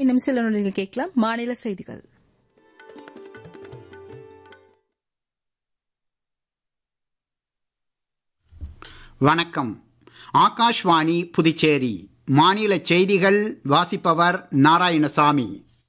இன்னும் சில நொடிகள் கேட்கலாம் மாநில செய்திகள் வணக்கம் ஆகாஷ்வாணி புதுச்சேரி மாநில செய்திகள் வாசிப்பவர் நாராயணசாமி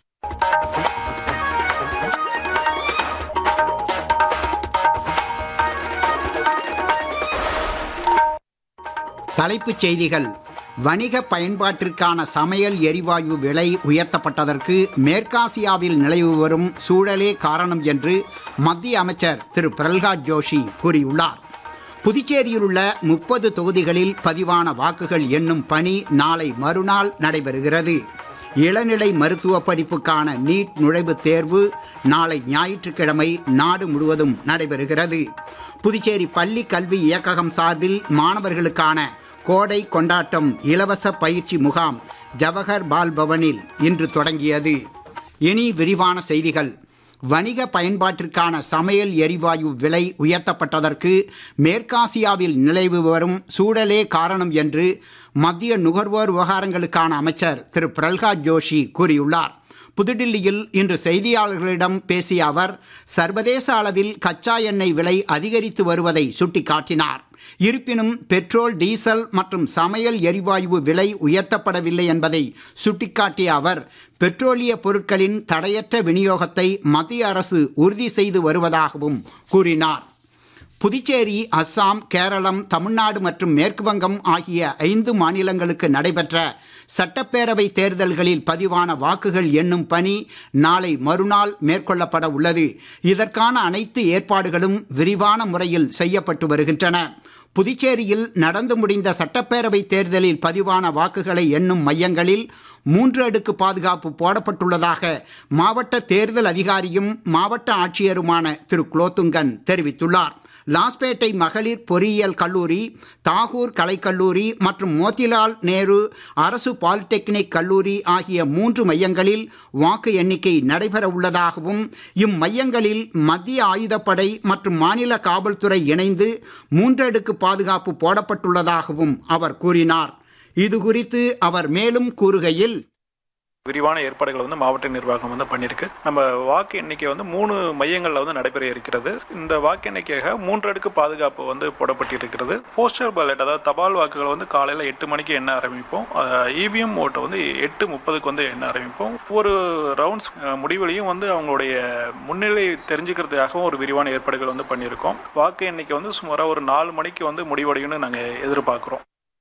தலைப்புச் செய்திகள் வணிக பயன்பாட்டிற்கான சமையல் எரிவாயு விலை உயர்த்தப்பட்டதற்கு மேற்காசியாவில் நிலவி வரும் சூழலே காரணம் என்று மத்திய அமைச்சர் திரு பிரல்ஹாத் ஜோஷி கூறியுள்ளார் புதுச்சேரியில் உள்ள முப்பது தொகுதிகளில் பதிவான வாக்குகள் எண்ணும் பணி நாளை மறுநாள் நடைபெறுகிறது இளநிலை மருத்துவ படிப்புக்கான நீட் நுழைவுத் தேர்வு நாளை ஞாயிற்றுக்கிழமை நாடு முழுவதும் நடைபெறுகிறது புதுச்சேரி பள்ளி கல்வி இயக்ககம் சார்பில் மாணவர்களுக்கான கோடை கொண்டாட்டம் இலவச பயிற்சி முகாம் ஜவஹர் பால் பவனில் இன்று தொடங்கியது இனி விரிவான செய்திகள் வணிக பயன்பாட்டிற்கான சமையல் எரிவாயு விலை உயர்த்தப்பட்டதற்கு மேற்காசியாவில் நிலவி வரும் சூழலே காரணம் என்று மத்திய நுகர்வோர் விவகாரங்களுக்கான அமைச்சர் திரு பிரல்ஹாத் ஜோஷி கூறியுள்ளார் புதுடில்லியில் இன்று செய்தியாளர்களிடம் பேசிய அவர் சர்வதேச அளவில் கச்சா எண்ணெய் விலை அதிகரித்து வருவதை சுட்டிக்காட்டினார் இருப்பினும் பெட்ரோல் டீசல் மற்றும் சமையல் எரிவாயு விலை உயர்த்தப்படவில்லை என்பதை சுட்டிக்காட்டிய அவர் பெட்ரோலிய பொருட்களின் தடையற்ற விநியோகத்தை மத்திய அரசு உறுதி செய்து வருவதாகவும் கூறினார் புதுச்சேரி அஸ்ஸாம் கேரளம் தமிழ்நாடு மற்றும் மேற்கு வங்கம் ஆகிய ஐந்து மாநிலங்களுக்கு நடைபெற்ற சட்டப்பேரவை தேர்தல்களில் பதிவான வாக்குகள் எண்ணும் பணி நாளை மறுநாள் மேற்கொள்ளப்பட உள்ளது இதற்கான அனைத்து ஏற்பாடுகளும் விரிவான முறையில் செய்யப்பட்டு வருகின்றன புதுச்சேரியில் நடந்து முடிந்த சட்டப்பேரவை தேர்தலில் பதிவான வாக்குகளை எண்ணும் மையங்களில் மூன்று அடுக்கு பாதுகாப்பு போடப்பட்டுள்ளதாக மாவட்ட தேர்தல் அதிகாரியும் மாவட்ட ஆட்சியருமான திரு குலோத்துங்கன் தெரிவித்துள்ளார் லாஸ்பேட்டை மகளிர் பொறியியல் கல்லூரி தாகூர் கலைக்கல்லூரி மற்றும் மோத்திலால் நேரு அரசு பாலிடெக்னிக் கல்லூரி ஆகிய மூன்று மையங்களில் வாக்கு எண்ணிக்கை நடைபெற உள்ளதாகவும் இம்மையங்களில் மத்திய ஆயுதப்படை மற்றும் மாநில காவல்துறை இணைந்து மூன்றடுக்கு பாதுகாப்பு போடப்பட்டுள்ளதாகவும் அவர் கூறினார் இது குறித்து அவர் மேலும் கூறுகையில் விரிவான ஏற்பாடுகள் வந்து மாவட்ட நிர்வாகம் வந்து பண்ணியிருக்கு நம்ம வாக்கு எண்ணிக்கை வந்து மூணு மையங்களில் வந்து நடைபெற இருக்கிறது இந்த வாக்கு எண்ணிக்கையாக மூன்று அடுக்கு பாதுகாப்பு வந்து போடப்பட்டிருக்கிறது போஸ்டல் பேலட் அதாவது தபால் வாக்குகள் வந்து காலையில் எட்டு மணிக்கு எண்ண ஆரம்பிப்போம் இவிஎம் ஓட்டை வந்து எட்டு முப்பதுக்கு வந்து எண்ண ஆரம்பிப்போம் ஒரு ரவுண்ட்ஸ் முடிவுலையும் வந்து அவங்களுடைய முன்னிலை தெரிஞ்சுக்கிறதுக்காகவும் ஒரு விரிவான ஏற்பாடுகள் வந்து பண்ணியிருக்கோம் வாக்கு எண்ணிக்கை வந்து சுமாராக ஒரு நாலு மணிக்கு வந்து முடிவடையும்னு நாங்கள் எதிர்பார்க்குறோம்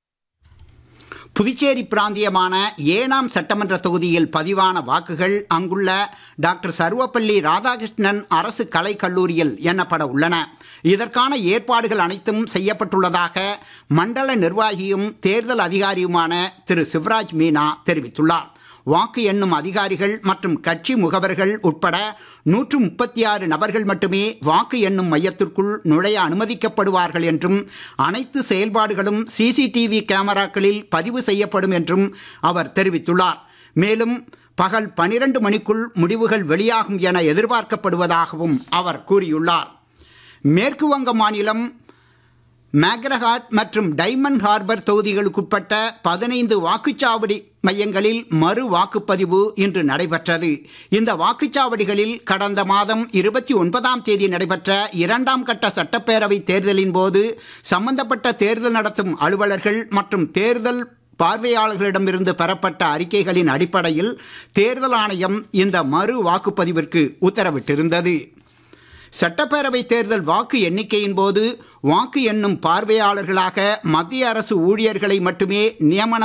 புதுச்சேரி பிராந்தியமான ஏனாம் சட்டமன்ற தொகுதியில் பதிவான வாக்குகள் அங்குள்ள டாக்டர் சர்வப்பள்ளி ராதாகிருஷ்ணன் அரசு கலைக் கல்லூரியில் எண்ணப்பட உள்ளன இதற்கான ஏற்பாடுகள் அனைத்தும் செய்யப்பட்டுள்ளதாக மண்டல நிர்வாகியும் தேர்தல் அதிகாரியுமான திரு சிவராஜ் மீனா தெரிவித்துள்ளார் வாக்கு எண்ணும் அதிகாரிகள் மற்றும் கட்சி முகவர்கள் உட்பட நூற்று முப்பத்தி ஆறு நபர்கள் மட்டுமே வாக்கு எண்ணும் மையத்திற்குள் நுழைய அனுமதிக்கப்படுவார்கள் என்றும் அனைத்து செயல்பாடுகளும் சிசிடிவி கேமராக்களில் பதிவு செய்யப்படும் என்றும் அவர் தெரிவித்துள்ளார் மேலும் பகல் பனிரெண்டு மணிக்குள் முடிவுகள் வெளியாகும் என எதிர்பார்க்கப்படுவதாகவும் அவர் கூறியுள்ளார் மேற்கு வங்க மாநிலம் மேக்ரஹாட் மற்றும் டைமண்ட் ஹார்பர் தொகுதிகளுக்குட்பட்ட பதினைந்து வாக்குச்சாவடி மையங்களில் மறு வாக்குப்பதிவு இன்று நடைபெற்றது இந்த வாக்குச்சாவடிகளில் கடந்த மாதம் இருபத்தி ஒன்பதாம் தேதி நடைபெற்ற இரண்டாம் கட்ட சட்டப்பேரவை தேர்தலின் போது சம்பந்தப்பட்ட தேர்தல் நடத்தும் அலுவலர்கள் மற்றும் தேர்தல் பார்வையாளர்களிடமிருந்து பெறப்பட்ட அறிக்கைகளின் அடிப்படையில் தேர்தல் ஆணையம் இந்த மறு வாக்குப்பதிவிற்கு உத்தரவிட்டிருந்தது சட்டப்பேரவை தேர்தல் வாக்கு எண்ணிக்கையின் போது வாக்கு எண்ணும் பார்வையாளர்களாக மத்திய அரசு ஊழியர்களை மட்டுமே நியமனம்